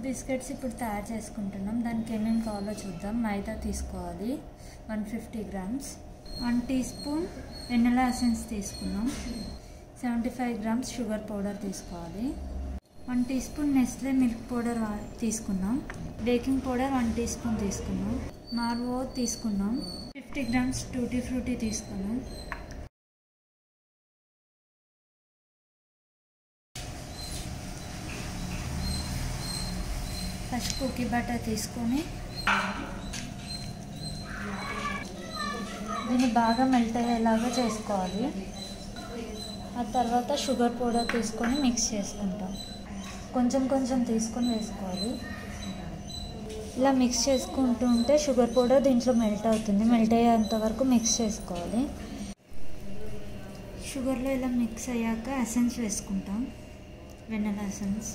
biscuits ఇప్పుడు తయారు చేసుకుంటున్నాం దానికి ఏమేమి కావాలో చూద్దాం మైదా తీసుకోవాలి one fifty grams one teaspoon vanilla essence తీసుకున్నాం seventy five grams sugar powder తీసుకోవాలి one teaspoon Nestle milk powder వా- తీసుకున్నాం baking powder one teaspoon తీసుకున్నాం మార్వో తీసుకున్నాం ఫిఫ్టీ గ్రామ్స్ టూటీ ఫ్రూటీ తీసుకున్నాం ఫస్ట్ కుకీ బటర్ తీసుకొని దీన్ని బాగా మెల్ట్ అయ్యేలాగా చేసుకోవాలి ఆ తర్వాత షుగర్ పౌడర్ తీసుకొని మిక్స్ చేసుకుంటాం కొంచెం కొంచెం తీసుకొని వేసుకోవాలి ఇలా మిక్స్ చేసుకుంటూ ఉంటే షుగర్ పౌడర్ దీంట్లో మెల్ట్ అవుతుంది మెల్ట్ అయ్యేంత వరకు మిక్స్ చేసుకోవాలి షుగర్లో ఇలా మిక్స్ అయ్యాక ఎసెన్స్ వేసుకుంటాం వెన్నెల ఎసెన్స్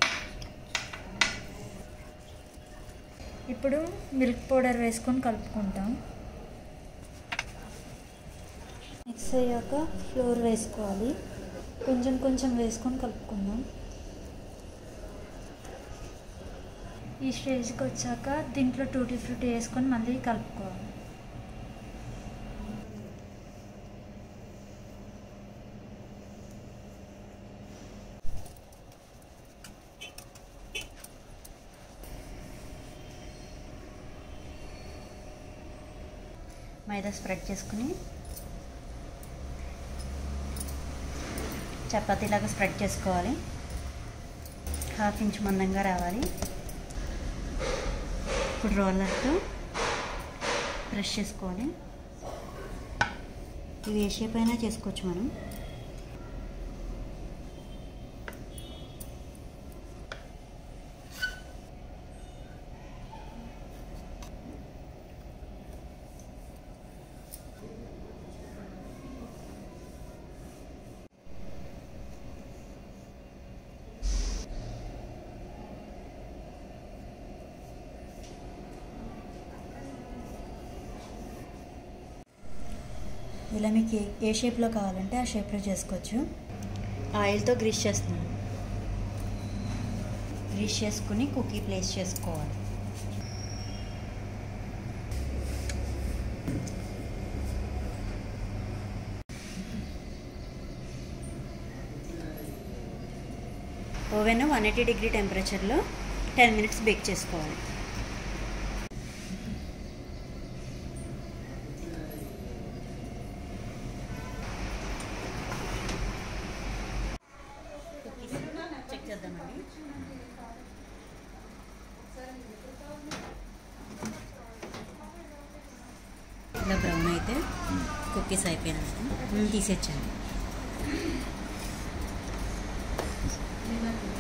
ఇప్పుడు మిల్క్ పౌడర్ వేసుకొని కలుపుకుంటాం మిక్స్ అయ్యాక ఫ్లోర్ వేసుకోవాలి కొంచెం కొంచెం వేసుకొని కలుపుకుందాం ఈ స్టేజ్కి వచ్చాక దీంట్లో టూటీ ఫ్రూటీ వేసుకొని మళ్ళీ కలుపుకోవాలి మైదా స్ప్రెడ్ చేసుకుని చపాతీలాగా స్ప్రెడ్ చేసుకోవాలి హాఫ్ ఇంచ్ మందంగా రావాలి ఇప్పుడు రోలర్తో బ్రష్ చేసుకోవాలి ఇవి ఏ షేప్ అయినా చేసుకోవచ్చు మనం ఇలా మీకు ఏ- ఏ షేప్లో కావాలంటే ఆ షేప్లో చేసుకోవచ్చు ఆయిల్తో గ్రీస్ చేస్తున్నాను గ్రీస్ చేసుకుని కుకీ ప్లేస్ చేసుకోవాలి ఓవెన్ వన్ ఎయిటీ డిగ్రీ టెంపరేచర్లో టెన్ మినిట్స్ బేక్ చేసుకోవాలి చెక్ చేద్దామండి ఇలా బ్రౌన్ అయితే కుక్కీస్ అయిపోయినాయి తీసేచ్చాను